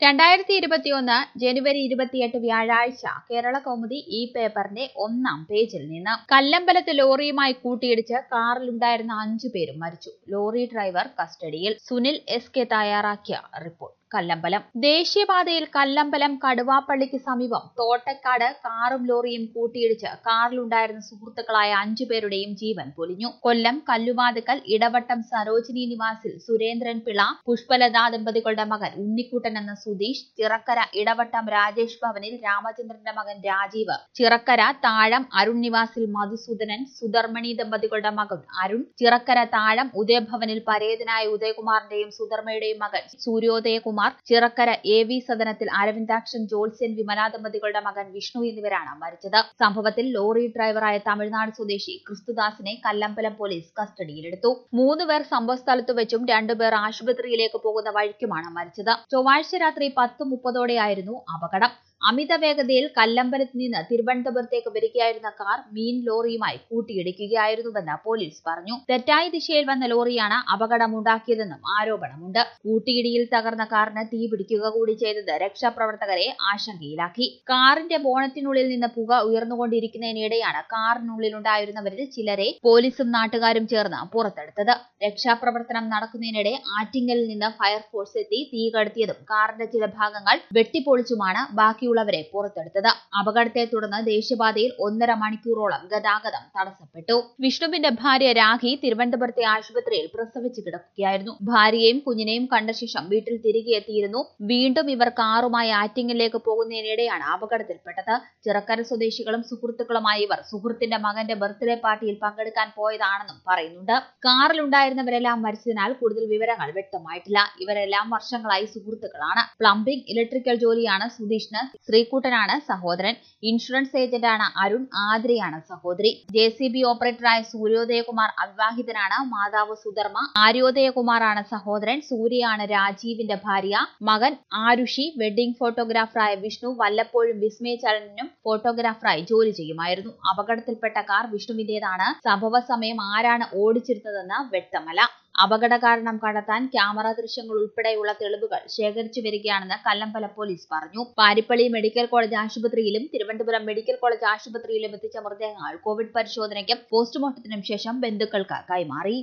രണ്ടായിരത്തി ഇരുപത്തിയൊന്ന് ജനുവരി ഇരുപത്തിയെട്ട് വ്യാഴാഴ്ച കേരള കൗമുദി ഈ പേപ്പറിന്റെ ഒന്നാം പേജിൽ നിന്ന് കല്ലമ്പലത്ത് ലോറിയുമായി കൂട്ടിയിടിച്ച് കാറിലുണ്ടായിരുന്ന അഞ്ചു പേരും മരിച്ചു ലോറി ഡ്രൈവർ കസ്റ്റഡിയിൽ സുനിൽ എസ് കെ തയ്യാറാക്കിയ റിപ്പോർട്ട് കല്ലമ്പലം ദേശീയപാതയിൽ കല്ലമ്പലം കടുവാപ്പള്ളിക്ക് സമീപം തോട്ടക്കാട് കാറും ലോറിയും കൂട്ടിയിടിച്ച് കാറിലുണ്ടായിരുന്ന സുഹൃത്തുക്കളായ അഞ്ചു പേരുടെയും ജീവൻ പൊലിഞ്ഞു കൊല്ലം കല്ലുവാതുക്കൽ ഇടവട്ടം സരോജിനി നിവാസിൽ സുരേന്ദ്രൻ പിള്ള പുഷ്പലത ദമ്പതികളുടെ മകൻ ഉണ്ണിക്കുട്ടൻ എന്ന സുധീഷ് ചിറക്കര ഇടവട്ടം രാജേഷ് ഭവനിൽ രാമചന്ദ്രന്റെ മകൻ രാജീവ് ചിറക്കര താഴം അരുൺ നിവാസിൽ മധുസൂദനൻ സുധർമ്മണി ദമ്പതികളുടെ മകൻ അരുൺ ചിറക്കര താഴം ഉദയഭവനിൽ പരേതനായ ഉദയകുമാറിന്റെയും സുധർമ്മയുടെയും മകൻ സൂര്യോദയകുമാർ ചിറക്കര എ വി സദനത്തിൽ അരവിന്ദാക്ഷൻ ജോത്സ്യൻ വിമല ദമ്പതികളുടെ മകൻ വിഷ്ണു എന്നിവരാണ് മരിച്ചത് സംഭവത്തിൽ ലോറി ഡ്രൈവറായ തമിഴ്നാട് സ്വദേശി ക്രിസ്തുദാസിനെ കല്ലമ്പലം പോലീസ് കസ്റ്റഡിയിലെടുത്തു മൂന്ന് പേർ സംഭവസ്ഥലത്തു വെച്ചും രണ്ടുപേർ ആശുപത്രിയിലേക്ക് പോകുന്ന വഴിക്കുമാണ് മരിച്ചത് ചൊവ്വാഴ്ച രാത്രി പത്ത് മുപ്പതോടെയായിരുന്നു അപകടം അമിത വേഗതയിൽ കല്ലമ്പലത്ത് നിന്ന് തിരുവനന്തപുരത്തേക്ക് വരികയായിരുന്ന കാർ മീൻ ലോറിയുമായി കൂട്ടിയിടിക്കുകയായിരുന്നുവെന്ന് പോലീസ് പറഞ്ഞു തെറ്റായ ദിശയിൽ വന്ന ലോറിയാണ് അപകടമുണ്ടാക്കിയതെന്നും ആരോപണമുണ്ട് കൂട്ടിയിടിയിൽ തകർന്ന കാറിന് തീ പിടിക്കുക കൂടി ചെയ്തത് രക്ഷാപ്രവർത്തകരെ ആശങ്കയിലാക്കി കാറിന്റെ ബോണറ്റിനുള്ളിൽ നിന്ന് പുക ഉയർന്നുകൊണ്ടിരിക്കുന്നതിനിടെയാണ് കാറിനുള്ളിലുണ്ടായിരുന്നവരിൽ ചിലരെ പോലീസും നാട്ടുകാരും ചേർന്ന് പുറത്തെടുത്തത് രക്ഷാപ്രവർത്തനം നടക്കുന്നതിനിടെ ആറ്റിങ്ങലിൽ നിന്ന് ഫയർഫോഴ്സ് എത്തി തീ കടത്തിയതും കാറിന്റെ ചില ഭാഗങ്ങൾ വെട്ടിപ്പൊളിച്ചുമാണ് ബാക്കിയുള്ളവരെ പുറത്തെടുത്തത് അപകടത്തെ തുടർന്ന് ദേശീയപാതയിൽ ഒന്നര മണിക്കൂറോളം ഗതാഗതം തടസ്സപ്പെട്ടു വിഷ്ണുവിന്റെ ഭാര്യ രാഖി തിരുവനന്തപുരത്തെ ആശുപത്രിയിൽ പ്രസവിച്ചു കിടക്കുകയായിരുന്നു ഭാര്യയെയും കുഞ്ഞിനെയും കണ്ട ശേഷം വീട്ടിൽ തിരികെ എത്തിയിരുന്നു വീണ്ടും ഇവർ കാറുമായി ആറ്റിങ്ങലിലേക്ക് പോകുന്നതിനിടെയാണ് അപകടത്തിൽപ്പെട്ടത് ചിറക്കര സ്വദേശികളും സുഹൃത്തുക്കളുമായി ഇവർ സുഹൃത്തിന്റെ മകന്റെ ബർത്ത്ഡേ പാർട്ടിയിൽ പങ്കെടുക്കാൻ പോയതാണെന്നും പറയുന്നുണ്ട് കാറിലുണ്ടായിരുന്നവരെല്ലാം മരിച്ചതിനാൽ കൂടുതൽ വിവരങ്ങൾ വ്യക്തമായിട്ടില്ല ഇവരെല്ലാം വർഷങ്ങളായി സുഹൃത്തുക്കളാണ് പ്ലംബിംഗ് ഇലക്ട്രിക്കൽ ജോലിയാണ് സുധീഷിന് ശ്രീകുട്ടനാണ് സഹോദരൻ ഇൻഷുറൻസ് ഏജന്റാണ് അരുൺ ആതിരയാണ് സഹോദരി ജെ സി ബി ഓപ്പറേറ്ററായ സൂര്യോദയകുമാർ അവിവാഹിതനാണ് മാതാവ് സുധർമ്മ ആര്യോദയകുമാറാണ് സഹോദരൻ സൂര്യയാണ് രാജീവിന്റെ ഭാര്യ മകൻ ആരുഷി വെഡ്ഡിംഗ് ഫോട്ടോഗ്രാഫറായ വിഷ്ണു വല്ലപ്പോഴും വിസ്മയചലനും ഫോട്ടോഗ്രാഫറായി ജോലി ചെയ്യുമായിരുന്നു അപകടത്തിൽപ്പെട്ട കാർ വിഷ്ണുവിന്റേതാണ് സംഭവ സമയം ആരാണ് ഓടിച്ചിരുന്നതെന്ന് വ്യക്തമല്ല അപകട കാരണം കണ്ടെത്താൻ ക്യാമറ ദൃശ്യങ്ങൾ ഉൾപ്പെടെയുള്ള തെളിവുകൾ ശേഖരിച്ചു വരികയാണെന്ന് കല്ലമ്പല പോലീസ് പറഞ്ഞു പാരിപ്പള്ളി മെഡിക്കൽ കോളേജ് ആശുപത്രിയിലും തിരുവനന്തപുരം മെഡിക്കൽ കോളേജ് ആശുപത്രിയിലും എത്തിച്ച മൃതദേഹങ്ങൾ കോവിഡ് പരിശോധനയ്ക്കും പോസ്റ്റ്മോർട്ടത്തിനും ശേഷം ബന്ധുക്കൾക്ക് കൈമാറി